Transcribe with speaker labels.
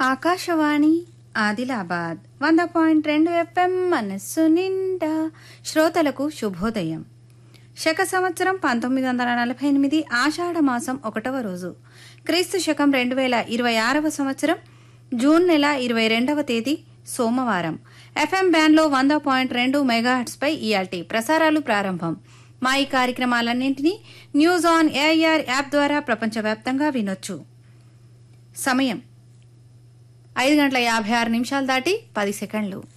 Speaker 1: ఆకాశవాణి ఆదిలాబాద్ వంద పాయింట్ రెండు ఎఫ్ఎం మనస్సు నిండా శ్రోతలకు శుభోదయం శక సంవత్సరం పంతొమ్మిది వందల నలభై ఎనిమిది ఆషాఢ మాసం ఒకటవ రోజు క్రీస్తు శకం రెండు వేల ఇరవై ఆరవ సంవత్సరం జూన్ నెల ఇరవై రెండవ తేదీ సోమవారం ఎఫ్ఎం బ్యాండ్లో వంద పాయింట్ రెండు మెగాహెట్స్పై ఇయాల్టీ ప్రసారాలు ప్రారంభం మా ఈ కార్యక్రమాలన్నింటినీ న్యూస్ ఆన్ ఏఐఆర్ యాప్ ద్వారా ప్రపంచవ్యాప్తంగా వినొచ్చు సమయం ఐదు గంటల యాభై ఆరు నిమిషాలు దాటి పది సెకండ్లు